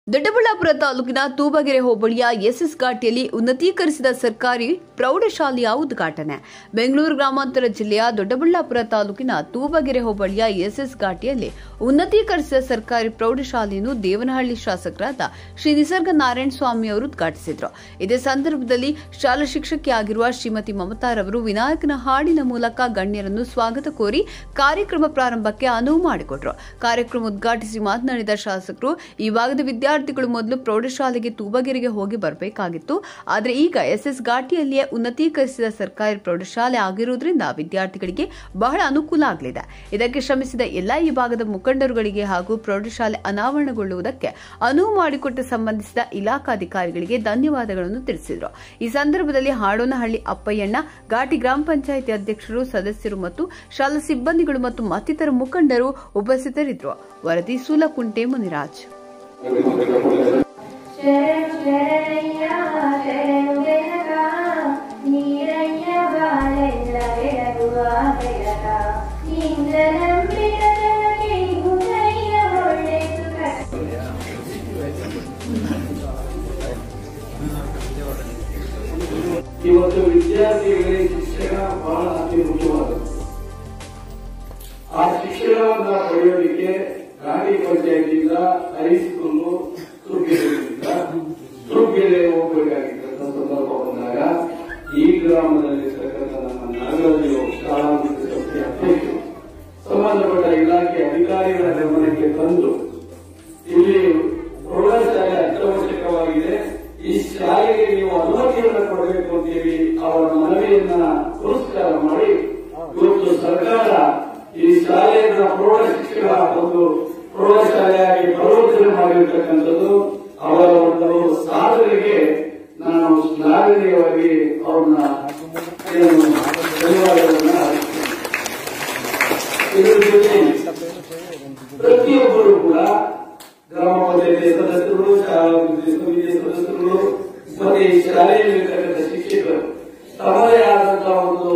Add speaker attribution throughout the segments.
Speaker 1: ದೊಡ್ಡಬಳ್ಳಾಪುರ ತಾಲೂಕಿನ ತೂಬಗೆರೆ ಹೋಬಳಿಯ ಎಸ್ಎಸ್ ಘಾಟಿಯಲ್ಲಿ ಉನ್ನತೀಕರಿಸಿದ ಸರ್ಕಾರಿ ಪ್ರೌಢಶಾಲೆಯ ಉದ್ಘಾಟನೆ ಬೆಂಗಳೂರು ಗ್ರಾಮಾಂತರ ಜಿಲ್ಲೆಯ ದೊಡ್ಡಬಳ್ಳಾಪುರ ತಾಲೂಕಿನ ತೂಬಗೆರೆ ಹೋಬಳಿಯ ಎಸ್ಎಸ್ ಘಾಟಿಯಲ್ಲಿ ಉನ್ನತೀಕರಿಸಿದ ಸರ್ಕಾರಿ ಪ್ರೌಢಶಾಲೆಯನ್ನು ದೇವನಹಳ್ಳಿ ಶಾಸಕರಾದ ಶ್ರೀ ನಿಸರ್ಗ ನಾರಾಯಣ ಸ್ವಾಮಿ ಅವರು ಉದ್ಘಾಟಿಸಿದರು ಇದೇ ಸಂದರ್ಭದಲ್ಲಿ ಶಾಲಾ ಶಿಕ್ಷಕಿಯಾಗಿರುವ ಶ್ರೀಮತಿ ಮಮತಾರವರು ವಿನಾಯಕನ ಹಾಡಿನ ಮೂಲಕ ಗಣ್ಯರನ್ನು ಸ್ವಾಗತ ಕೋರಿ ಕಾರ್ಯಕ್ರಮ ಪ್ರಾರಂಭಕ್ಕೆ ಅನುವು ಮಾಡಿಕೊಟ್ರು ಕಾರ್ಯಕ್ರಮ ಉದ್ಘಾಟಿಸಿ ಮಾತನಾಡಿದ ಶಾಸಕರು ಈ ಭಾಗದ ವಿದ್ಯಾರ್ಥಿಗಳು ಮೊದಲು ಪ್ರೌಢಶಾಲೆಗೆ ತೂಬಗೆರೆಗೆ ಹೋಗಿ ಬರಬೇಕಾಗಿತ್ತು ಆದರೆ ಈಗ ಎಸ್ಎಸ್ ಘಾಟಿಯಲ್ಲಿಯೇ ಉನ್ನತೀಕರಿಸಿದ ಸರ್ಕಾರಿ ಪ್ರೌಢಶಾಲೆ ಆಗಿರುವುದರಿಂದ ವಿದ್ಯಾರ್ಥಿಗಳಿಗೆ ಬಹಳ ಅನುಕೂಲ ಆಗಲಿದೆ ಇದಕ್ಕೆ ಶ್ರಮಿಸಿದ ಎಲ್ಲ ಈ ಭಾಗದ ಮುಖಂಡರುಗಳಿಗೆ ಹಾಗೂ ಪ್ರೌಢಶಾಲೆ ಅನಾವರಣಗೊಳ್ಳುವುದಕ್ಕೆ ಅನುವು ಮಾಡಿಕೊಟ್ಟ ಸಂಬಂಧಿಸಿದ ಇಲಾಖಾಧಿಕಾರಿಗಳಿಗೆ ಧನ್ಯವಾದಗಳನ್ನು ತಿಳಿಸಿದರು ಈ ಸಂದರ್ಭದಲ್ಲಿ ಹಾಡೋನಹಳ್ಳಿ ಅಪ್ಪಯ್ಯಣ್ಣ ಘಾಟಿ ಗ್ರಾಮ ಪಂಚಾಯಿತಿ ಅಧ್ಯಕ್ಷರು ಸದಸ್ಯರು ಮತ್ತು ಶಾಲಾ ಸಿಬ್ಬಂದಿಗಳು ಮತ್ತು ಮತ್ತಿತರ ಮುಖಂಡರು ಉಪಸ್ಥಿತರಿದ್ದರು ವರದಿ ಸೂಲಕುಂಟೆ ಮುನಿರಾಜ್
Speaker 2: ಶರಣ ಶರಣಯ್ಯ ಶರಣುವೆನಗ ನೀರಯ್ಯ ಬಾಳೆಲ್ಲ ಬೆಳಗುವ ಬೆಳಗ ಇಂದ್ರನಂಬಿದ ಜನಕ್ಕೆ ಗುಣಯ್ಯ ಒಳ್ಳೆದು ಕಟ್ಟ
Speaker 3: ಇವತ್ತು ವಿದ್ಯಾರ್ಥಿಗಳಿಗೆ ಶಿಕ್ಷಣ ಬಹಳ ಅತಿ ಮುಖ್ಯವಾದದ್ದು ಆ ಶಿಕ್ಷಣವನ್ನ ಪಡೆಯೋದಕ್ಕೆ ಗಾಂಧಿ ಪಂಚಾಯತಿಯಿಂದ ಹೈಸ್ಕೂಲ್ ತುರ್ಗೆರೆಯಿಂದ ತುರ್ಗೆರೆ ಹೋಗಬೇಕಾಗಿದ್ದಂತ ಸಂದರ್ಭ ಬಂದಾಗ ಈ ಗ್ರಾಮದಲ್ಲಿರ್ತಕ್ಕಂಥ ನಮ್ಮ ನಾಗರಾಜು ಶಾಲಾ ಮತ್ತು ಸಂಸ್ಥೆಯ ಅಧ್ಯಕ್ಷರು ಸಂಬಂಧಪಟ್ಟ ಇಲಾಖೆ ಅಧಿಕಾರಿಗಳ ಗಮನಕ್ಕೆ ತಂದು ಇಲ್ಲಿ ಪ್ರೌಢಶಾಲೆ ಅತ್ಯವಶ್ಯಕವಾಗಿದೆ ಈ ಶಾಲೆಗೆ ನೀವು ಅನುಮತಿಯನ್ನು ಕೊಡಬೇಕು ಅಂತೇಳಿ ಅವರ ಮನವಿಯನ್ನ ಪುರಸ್ಕಾರ ಮಾಡಿ ಇವತ್ತು ಸರ್ಕಾರ ಈ ಶಾಲೆಯನ್ನ ಪ್ರೌಢ ಶಿಕ್ಷಣ ಒಂದು ಪ್ರೌಢಶಾಲೆಯಾಗಿ ಪರಿವರ್ತನೆ ಮಾಡಿರ್ತಕ್ಕಂಥದ್ದು ಅವರ ಒಂದು ಸಾಧನೆಗೆ ನಾನು ಶ್ಲಾಘನೀಯವಾಗಿ ಅವ್ರನ್ನ ಏನು ಧನ್ಯವಾದಗಳನ್ನ ಅರ್ಪಿಸ್ತೇನೆ. ಇದರ ಜೊತೆ ಪ್ರತಿಯೊಬ್ಬರು ಕೂಡ ಗ್ರಾಮ ಪಂಚಾಯತಿ ಸದಸ್ಯರು ಶಾಲಾ ಸಮಿತಿಯ ಸದಸ್ಯರು ಮತ್ತೆ ಈ ಶಾಲೆಯಲ್ಲಿರ್ತಕ್ಕಂಥ ಶಿಕ್ಷಕರು ತಮ್ಮದೇ ಆದಂತಹ ಒಂದು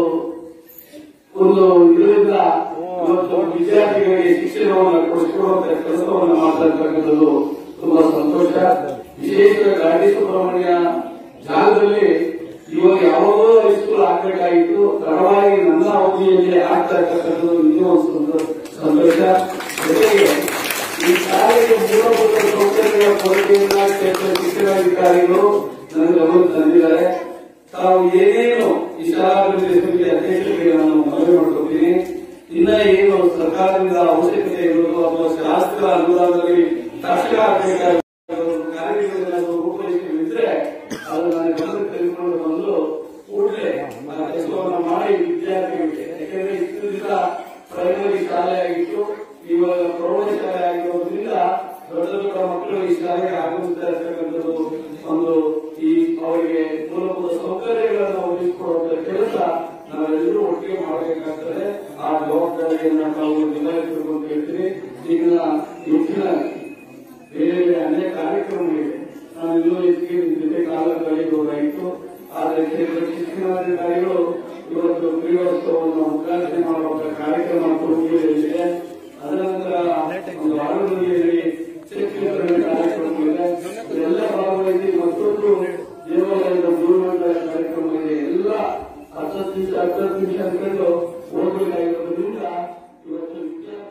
Speaker 3: ಒಂದು ಇದರಿಂದ ಇವತ್ತು ವಿದ್ಯಾರ್ಥಿಗಳಿಗೆ ಶಿಕ್ಷಣವನ್ನು ಕೊಡಿಸಿಕೊಡುವಂತ ಕೆಲಸವನ್ನು ಮಾಡ್ತಾ ಇರ್ತಕ್ಕಂಥದ್ದು ತುಂಬಾ ಸಂತೋಷ ವಿಶೇಷ ಗಾಂಧಿ ಸುಬ್ರಹ್ಮಣ್ಯ ಜಾಗದಲ್ಲಿ ಇವಾಗ ಯಾವಾಗೋ ಹೈಸ್ಕೂಲ್ ಆಗ್ಬೇಕಾಗಿತ್ತು ತಡವಾಗಿ ನನ್ನ ಅವಧಿಯಲ್ಲಿ ಆಗ್ತಾ ಇರ್ತಕ್ಕಂಥದ್ದು ಇನ್ನೂ ಒಂದು ಸಂತೋ- ಸಂತೋಷ ಜೊತೆಗೆ ಈ ಶಾಲೆಗೆ ಮೂಲಭೂತ ಸೌಕರ್ಯಗಳ ಕೊರತೆಯನ್ನ ಕ್ಷೇತ್ರ ಶಿಕ್ಷಣಾಧಿಕಾರಿಗಳು ನನ್ನ ಗಮನ ತಂದಿದ್ದಾರೆ ತಾವು ಏನೇನು ಈ ಶಾಲಾಭಿವೃದ್ಧಿ ಸಮಿತಿ ಅಧ್ಯಕ್ಷರಿಗೆ ನಾನು ಮನವಿ ಮಾಡ್ಕೊತೀನಿ ಇನ್ನ ಏನು ಸರ್ಕಾರದಿಂದ ಅವಶ್ಯಕತೆ ಇರೋದು ಅಥವಾ ಶಾಸ್ತ್ರ ಅನುದಾನದಲ್ಲಿ ತಕ್ಷಣ ಆಗಬೇಕಾದ ಕಾರ್ಯಗಳನ್ನು ರೂಪರೇಷಿದ್ರೆ ಅದು ನನ್ನ ಗಮನಕ್ಕೆ ತೆಗೆದುಕೊಂಡು ಬಂದು ಕೂಡಲೇ ಆ ಕೆಲಸವನ್ನು ಮಾಡಿ ವಿದ್ಯಾರ್ಥಿಗಳಿಗೆ ಯಾಕೆಂದ್ರೆ ಇಷ್ಟು ದಿನ ಪ್ರೈಮರಿ ಶಾಲೆ ಆಗಿತ್ತು ಇವಾಗ ಪ್ರೌಢಶಾಲೆ ಆಗಿರೋದ್ರಿಂದ ದೊಡ್ಡ ದೊಡ್ಡ ಮಕ್ಕಳು ಈ ಶಾಲೆಗೆ ಆಗಮಿಸ್ತಾ ಇರ್ತಕ್ಕಂಥದ್ದು ಒಂದು ಈ ಅವರಿಗೆ ಮೂಲಭೂತ ಸೌಕರ್ಯಗಳನ್ನು ಒದಗಿಸಿಕೊಡುವಂತ ಕೆಲಸ ನಾವೆಲ್ಲರೂ ಒಟ್ಟಿಗೆ ಮಾಡಬೇಕಾಗ್ತದೆ ಆ ಜವಾಬ್ದಾರಿಯನ್ನ ನಾವು ನಿಭಾಯಿಸಬೇಕು ಅಂತ ಹೇಳ್ತೀನಿ ಈಗ ಹೆಚ್ಚಿನ ಬೇರೆ ಬೇರೆ ಅನೇಕ ಕಾರ್ಯಕ್ರಮಗಳಿವೆ ನಾನು ಇನ್ನೂ ಹೆಚ್ಚಿಗೆ ನಿಮ್ ಜೊತೆ ಕಾಲ ಕಳೆಯಬಹುದಾಗಿತ್ತು ಆದರೆ ಕ್ಷೇತ್ರ ಶಿಕ್ಷಣಾಧಿಕಾರಿಗಳು ಇವತ್ತು ಕ್ರೀಡೋತ್ಸವವನ್ನು ಉದ್ಘಾಟನೆ ಮಾಡುವಂತ ಕಾರ್ಯಕ್ರಮ ಕೊಡುಗೆಯಲ್ಲಿದೆ ಅದರ ನಂತರ ಒಂದು ಆರೋಗ್ಯದಲ್ಲಿ ಶಿಕ್ಷಕರ ಕಾರ್ಯಕ್ರಮವಿದೆ ಎಲ್ಲ ಭಾಗವಹಿಸಿ ಮತ್ತೊಂದು ದೇವಾಲಯದ ಗುರುಮಂಡಲ ಕಾರ್ಯಕ್ರಮ ಇದೆ ಎಲ್ಲ ಹತ್ತತ್ತು ನಿಮಿಷ ಹತ್ತತ್ತು ನಿಮಿಷ ಅನ್ಕೊಂಡು ಹೋಗ್ಬೇಕಾಗಿರೋದ್ರಿಂದ ಇವತ್ತು ವಿದ್ಯಾರ್ಥಿ